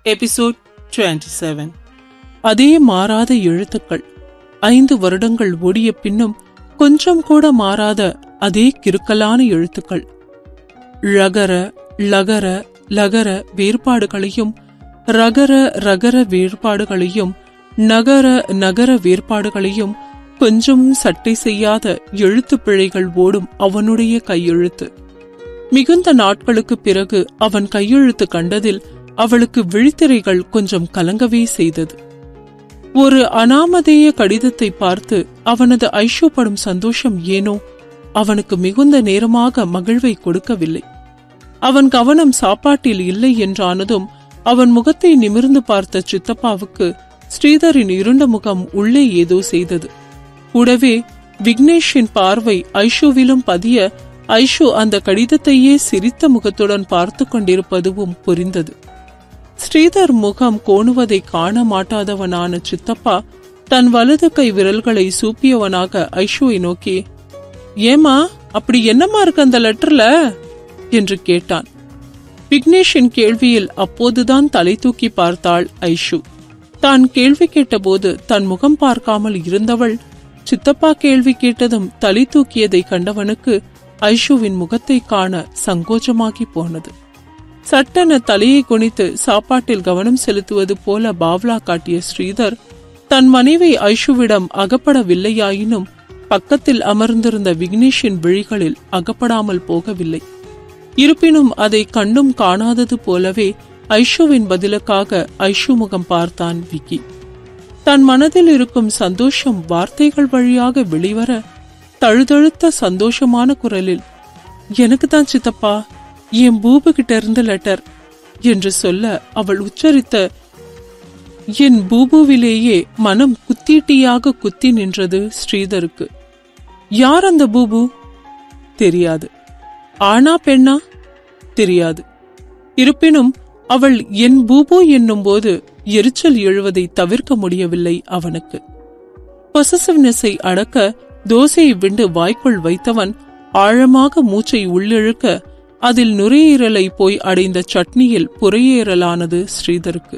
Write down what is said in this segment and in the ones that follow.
episode 27 seven அதே மாறாத எழுத்துக்கள் ஐந்து வருடங்கள் ஓடிய பின்னும் கொஞ்சம் கூட மாறாத அதே கிறுக்கலான எழுத்துக்கள் ழகர லகர லகர வேறுபாடுகளையும் ரகர ரகர வேறுபாடுகளையும் நகர நகர வேறுபாடுகளையும் கொஞ்சமும் சட்டை செய்யாத எழுத்துப் பிழைகள் ஓடும் அவனுடைய கையெழுத்து மிகுந்த நாட்களுக்கு பிறகு அவன் கையெழுத்து கண்டதில் அவளுக்கு விழித்திரைகள் கொஞ்சம் கலங்கவே செய்தது ஒரு அனாமதேய கடிதத்தை பார்த்து அவனது ஐஷோப்படும் சந்தோஷம் ஏனோ அவனுக்கு மிகுந்த நேரமாக மகிழ்வை கொடுக்கவில்லை அவன் கவனம் சாப்பாட்டில் இல்லை என்றானதும் அவன் முகத்தை நிமிர்ந்து பார்த்த சித்தப்பாவுக்கு ஸ்ரீதரின் இருண்ட முகம் உள்ளே ஏதோ செய்தது கூடவே விக்னேஷின் பார்வை ஐஷுவிலும் பதிய ஐஷு அந்த கடிதத்தையே சிரித்த முகத்துடன் பார்த்து கொண்டிருப்பதுவும் புரிந்தது ஸ்ரீதர் முகம் கோணுவதை காண மாட்டாதவனான சித்தப்பா தன் வலது கை விரல்களை சூப்பியவனாக ஐஷுவை நோக்கி ஏமா அப்படி என்னமா இருக்கு அந்த லெட்டர்ல என்று கேட்டான் விக்னேஷின் கேள்வியில் அப்போதுதான் தலை தூக்கி பார்த்தாள் ஐஷு தான் கேள்வி கேட்டபோது தன் முகம் பார்க்காமல் இருந்தவள் சித்தப்பா கேள்வி கேட்டதும் தலை தூக்கியதை கண்டவனுக்கு ஐஷுவின் முகத்தை காண சங்கோச்சமாகி போனது சட்டென தலையை குனித்து சாப்பாட்டில் கவனம் செலுத்துவது போல பாவ்லா காட்டிய ஸ்ரீதர் தன் மனைவி ஐஷுவிடம் அகப்படவில்லையாயினும் பக்கத்தில் அமர்ந்திருந்த விக்னேஷின் விழிகளில் அகப்படாமல் போகவில்லை இருப்பினும் அதை கண்டும் காணாதது போலவே ஐஷுவின் பதிலுக்காக ஐஷு முகம் பார்த்தான் விக்கி தன் மனதில் இருக்கும் சந்தோஷம் வார்த்தைகள் வழியாக வெளிவர தழுதழுத்த சந்தோஷமான குரலில் எனக்கு தான் சித்தப்பா என் பூபு கிட்ட இருந்த லெட்டர் என்று சொல்ல அவள் உச்சரித்த என் பூபுவிலேயே மனம் குத்தீட்டியாக குத்தி நின்றது ஸ்ரீதருக்கு யார் அந்த பூபு தெரியாது ஆனா பெண்ணா தெரியாது இருப்பினும் அவள் என் பூபு என்னும்போது எரிச்சல் எழுவதை தவிர்க்க முடியவில்லை அவனுக்கு பொசசிவ்னஸை அடக்க தோசையை விண்டு வாய்க்குள் வைத்தவன் ஆழமாக மூச்சை உள்ளிழுக்க அதில் நுரையீரலை போய் அடைந்த சட்னியில் புறையேறலானது ஸ்ரீதருக்கு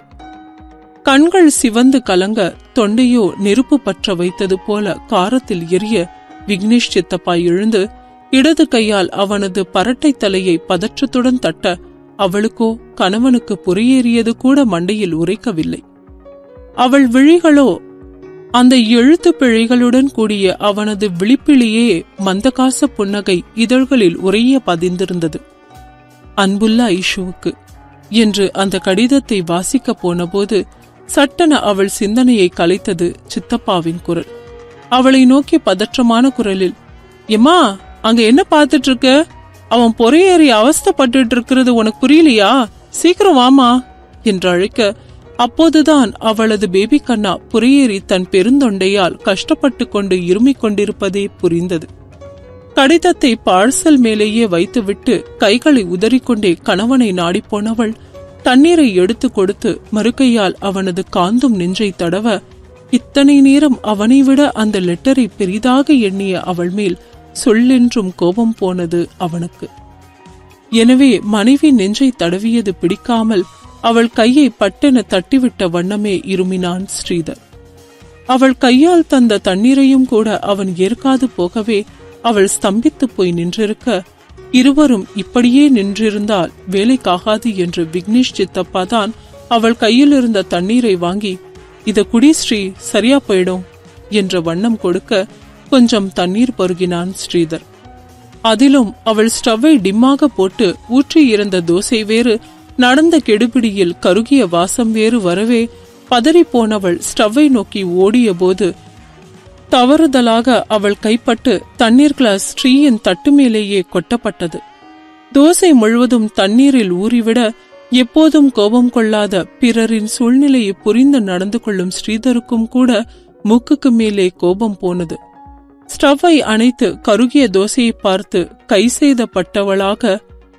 கண்கள் சிவந்து கலங்க தொண்டையோ நெருப்பு பற்ற வைத்தது போல காரத்தில் எரிய விக்னேஷ் சித்தப்பா எழுந்து இடது கையால் அவனது பரட்டை தலையை பதற்றத்துடன் தட்ட அவளுக்கோ கணவனுக்கு புறையேறியது கூட மண்டையில் உரைக்கவில்லை அவள் விழிகளோ அந்த எழுத்து பிழைகளுடன் கூடிய அவனது விழிப்பிலேயே மந்தகாச புன்னகை இதழ்களில் உரைய பதிந்திருந்தது அன்புள்ள ஐஷுவுக்கு என்று அந்த கடிதத்தை வாசிக்கப் போனபோது சட்டென அவள் சிந்தனையை கலைத்தது சித்தப்பாவின் குரல் அவளை நோக்கி பதற்றமான குரலில் எம்மா அங்க என்ன பார்த்துட்டு இருக்க அவன் பொறையேறி அவஸ்தப்பட்டுட்டு இருக்கிறது உனக்கு புரியலையா சீக்கிரம் வாமா என்று அழைக்க அப்போதுதான் அவளது பேபி கண்ணா புறையேறி தன் பெருந்தொண்டையால் கஷ்டப்பட்டு கொண்டு இருமிக் கொண்டிருப்பதே புரிந்தது கடிதத்தை பார்சல் மேலேயே வைத்துவிட்டு கைகளை உதறிக்கொண்டே கணவனை நாடிப்போனவள் தண்ணீரை எடுத்து கொடுத்து மறுகையால் அவனது காந்தும் நெஞ்சை தடவ இத்தனை நேரம் அவனை விட அந்த லெட்டரை பெரிதாக எண்ணிய அவள் மேல் சொல்லென்றும் கோபம் போனது அவனுக்கு எனவே மனைவி நெஞ்சை தடவியது பிடிக்காமல் அவள் கையை பட்டென தட்டிவிட்ட வண்ணமே இருமினான் ஸ்ரீதர் அவள் கையால் தந்த தண்ணீரையும் கூட அவன் ஏற்காது போகவே அவள் ஸ்தம்பித்து போய் நின்றிருக்க இருவரும் இப்படியே நின்றிருந்தால் வேலைக்காகாது என்று விக்னேஷ் சித்தப்பா தான் அவள் கையில் இருந்த தண்ணீரை வாங்கி இத குடி ஸ்ரீ சரியா போயிடும் என்ற வண்ணம் கொடுக்க கொஞ்சம் தண்ணீர் பருகினான் ஸ்ரீதர் அதிலும் அவள் ஸ்டவ்வை டிம்மாக போட்டு ஊற்றி இருந்த தோசை வேறு நடந்த கெடுபிடியில் கருகிய வாசம் வேறு வரவே பதறி போனவள் ஸ்டவ்வை நோக்கி ஓடிய போது தவறுதலாக அவள் கைப்பட்டு தண்ணீர் கிளாஸ் ஸ்ரீயின் தட்டு மேலேயே கொட்டப்பட்டது தோசை முழுவதும் தண்ணீரில் ஊறிவிட எப்போதும் கோபம் கொள்ளாத பிறரின் சூழ்நிலையை புரிந்து நடந்து கொள்ளும் ஸ்ரீதருக்கும் கூட மூக்குக்கு மேலே கோபம் போனது ஸ்டவ்வை அணைத்து கருகிய தோசையை பார்த்து கை செய்தப்பட்டவளாக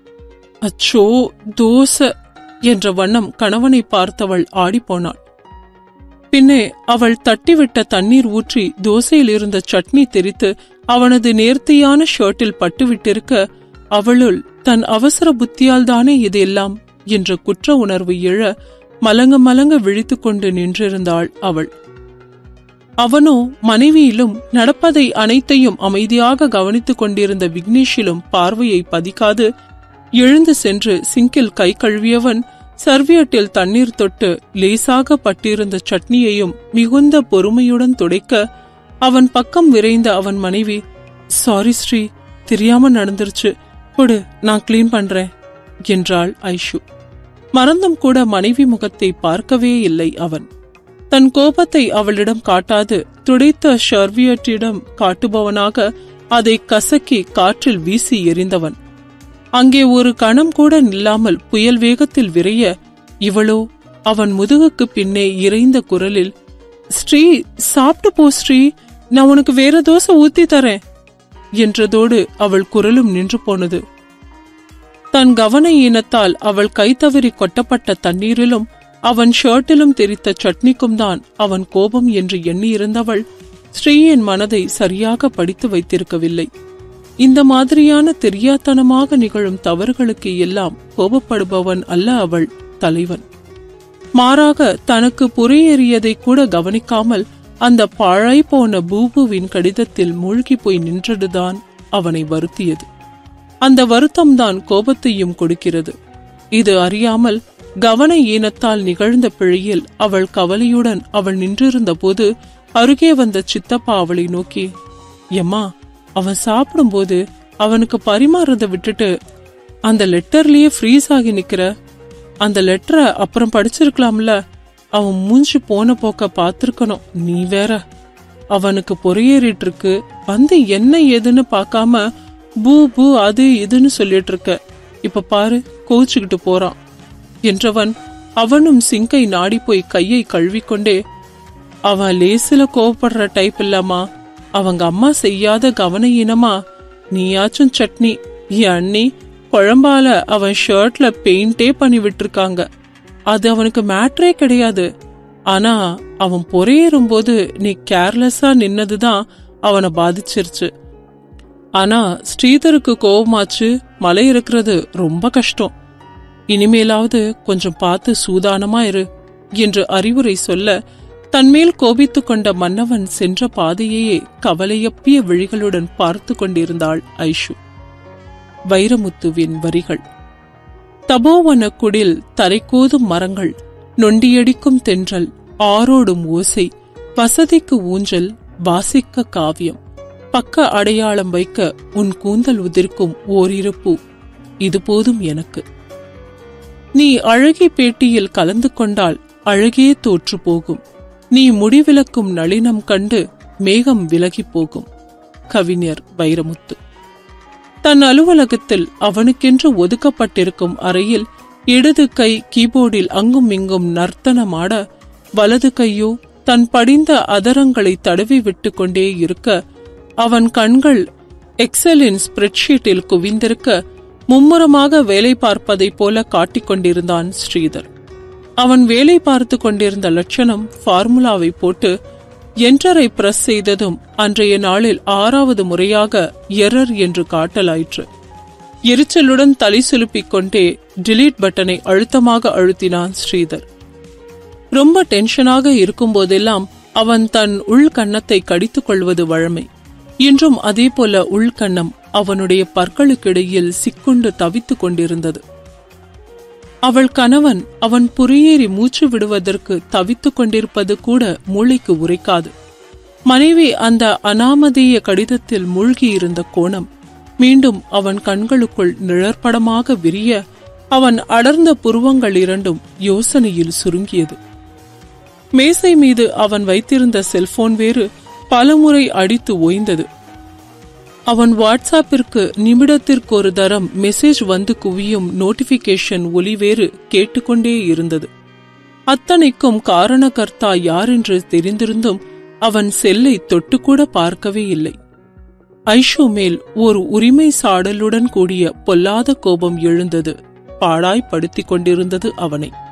அச்சோ தோசை என்ற வண்ணம் கணவனை பார்த்தவள் ஆடிப்போனாள் பின்னே அவள் தட்டிவிட்ட தண்ணீர் ஊற்றி தோசையில் இருந்த சட்னி தெரித்து அவனது நேர்த்தியான ஷர்ட்டில் பட்டுவிட்டிருக்க அவளுள் தன் அவசர புத்தியால் தானே இதெல்லாம் என்ற குற்ற உணர்வு எழ மலங்க மலங்க விழித்துக்கொண்டு நின்றிருந்தாள் அவள் அவனோ மனைவியிலும் நடப்பதை அனைத்தையும் அமைதியாக கவனித்துக் கொண்டிருந்த விக்னேஷிலும் பார்வையை பதிக்காது எழுந்து சென்று சிங்கில் கை கழுவியவன் சர்வியட்டில் தண்ணீர் தொட்டு லேசாக பட்டிருந்த சட்னியையும் மிகுந்த பொறுமையுடன் துடைக்க அவன் பக்கம் விரைந்த அவன் மனைவி சாரி ஸ்ரீ தெரியாம நடந்துருச்சு கொடு நான் க்ளீன் பண்றேன் என்றாள் ஐஷு மறந்தும் கூட மனைவி முகத்தை பார்க்கவே இல்லை அவன் தன் கோபத்தை அவளிடம் காட்டாது துடைத்த ஷர்வியட்டிடம் காட்டுபவனாக அதை கசக்கி காற்றில் வீசி எறிந்தவன் அங்கே ஒரு கணம் கூட நில்லாமல் புயல் வேகத்தில் விரைய இவளோ அவன் முதுகுக்கு பின்னே இறைந்த குரலில் ஸ்ரீ சாப்பிட்டு போ ஸ்ரீ நான் உனக்கு வேற தோசை ஊத்தி தரேன் என்றதோடு அவள் குரலும் நின்று போனது தன் கவன ஈனத்தால் அவள் கை தவறி கொட்டப்பட்ட தண்ணீரிலும் அவன் ஷர்ட்டிலும் தெரித்த சட்னிக்கும் தான் அவன் கோபம் என்று எண்ணியிருந்தவள் ஸ்ரீயின் மனதை சரியாக படித்து வைத்திருக்கவில்லை இந்த மாதிரியான தெரியாத்தனமாக நிகழும் தவறுகளுக்கு எல்லாம் கோபப்படுபவன் அல்ல அவள் தலைவன் மாறாக தனக்கு புறையேறியதை கூட கவனிக்காமல் அந்த பாழாய் போன பூபுவின் கடிதத்தில் மூழ்கி போய் நின்றதுதான் அவனை வருத்தியது அந்த வருத்தம்தான் கோபத்தையும் கொடுக்கிறது இது அறியாமல் கவன ஈனத்தால் நிகழ்ந்த பிழையில் அவள் கவலையுடன் அவள் நின்றிருந்த போது அருகே வந்த சித்தப்பா அவளை நோக்கி எம்மா அவன் சாப்பிடும்போது அவனுக்கு பரிமாறத விட்டுட்டு அந்த லெட்டர்லயே ஃப்ரீஸ் ஆகி நிக்கிற அந்த லெட்டரை அப்புறம் படிச்சிருக்கலாம்ல அவன் மூஞ்சி போன போக்க பார்த்திருக்கணும் நீ வேற அவனுக்கு பொறையேறிட்டு இருக்கு வந்து என்ன ஏதுன்னு பார்க்காம பூ பூ அது இதுன்னு சொல்லிட்டு இருக்க இப்ப பாரு கோச்சுக்கிட்டு போறான் என்றவன் அவனும் சிங்கை நாடி போய் கையை கழுவிக்கொண்டே அவன் லேசில கோவப்படுற டைப் இல்லாமா அவங்க அம்மா செய்யாத கவன இனமா நீயாச்சும் சட்னி என் அண்ணி குழம்பால அவன் ஷர்ட்ல பெயிண்டே பண்ணி விட்டுருக்காங்க அது அவனுக்கு மேட்ரே கிடையாது ஆனா அவன் பொறையேறும் போது நீ கேர்லெஸ்ஸா நின்னதுதான் அவனை பாதிச்சிருச்சு ஆனா ஸ்ரீதருக்கு கோவமாச்சு மலை இருக்கிறது ரொம்ப கஷ்டம் இனிமேலாவது கொஞ்சம் பார்த்து சூதானமா இரு என்று அறிவுரை சொல்ல தன்மேல் கோபித்துக் கொண்ட மன்னவன் சென்ற பாதையையே கவலையப்பிய விழிகளுடன் பார்த்து கொண்டிருந்தாள் ஐஷு வைரமுத்துவின் வரிகள் தபோவன குடில் தரைக்கோதும் மரங்கள் நொண்டியடிக்கும் தென்றல் ஆரோடும் ஓசை வசதிக்கு ஊஞ்சல் வாசிக்க காவியம் பக்க அடையாளம் வைக்க உன் கூந்தல் உதிர்க்கும் ஓரிருப்பு இது போதும் எனக்கு நீ அழகி பேட்டியில் கலந்து கொண்டால் அழகே தோற்று போகும் நீ முடிவிலக்கும் நளினம் கண்டு மேகம் விலகி போகும் கவிஞர் வைரமுத்து தன் அலுவலகத்தில் அவனுக்கென்று ஒதுக்கப்பட்டிருக்கும் அறையில் இடது கை கீபோர்டில் அங்கும் இங்கும் நர்த்தனமாட வலது கையோ தன் படிந்த அதரங்களை தடவி விட்டு கொண்டே இருக்க அவன் கண்கள் எக்ஸலின் ஸ்ப்ரெட்ஷீட்டில் குவிந்திருக்க மும்முரமாக வேலை பார்ப்பதைப் போல காட்டிக் கொண்டிருந்தான் ஸ்ரீதர் அவன் வேலை பார்த்து கொண்டிருந்த லட்சணம் ஃபார்முலாவை போட்டு என்டரை பிரஸ் செய்ததும் அன்றைய நாளில் ஆறாவது முறையாக எரர் என்று காட்டலாயிற்று எரிச்சலுடன் தலை சுலுப்பிக் கொண்டே டிலீட் பட்டனை அழுத்தமாக அழுத்தினான் ஸ்ரீதர் ரொம்ப டென்ஷனாக இருக்கும்போதெல்லாம் அவன் தன் உள்கன்னத்தை கடித்துக் கொள்வது வழமை இன்றும் அதேபோல உள்கன்னம் அவனுடைய பற்களுக்கிடையில் சிக்குண்டு தவித்துக் கொண்டிருந்தது அவள் கணவன் அவன் புரியேறி மூச்சு விடுவதற்கு தவித்துக் கொண்டிருப்பது கூட மூளைக்கு உரைக்காது மனைவி அந்த அனாமதேய கடிதத்தில் மூழ்கியிருந்த கோணம் மீண்டும் அவன் கண்களுக்குள் நிழற்படமாக விரிய அவன் அடர்ந்த புருவங்கள் இரண்டும் யோசனையில் சுருங்கியது மேசை மீது அவன் வைத்திருந்த செல்போன் வேறு பலமுறை அடித்து ஓய்ந்தது அவன் வாட்ஸ்அப்பிற்கு நிமிடத்திற்கு ஒரு தரம் மெசேஜ் வந்து குவியும் நோட்டிபிகேஷன் ஒலி வேறு கேட்டுக்கொண்டே இருந்தது அத்தனைக்கும் காரணகர்த்தா யாரென்று தெரிந்திருந்தும் அவன் செல்லை தொட்டுக்கூட பார்க்கவே இல்லை ஐஷு மேல் ஒரு உரிமை சாடலுடன் கூடிய பொல்லாத கோபம் எழுந்தது பாடாய் படுத்திக் கொண்டிருந்தது அவனை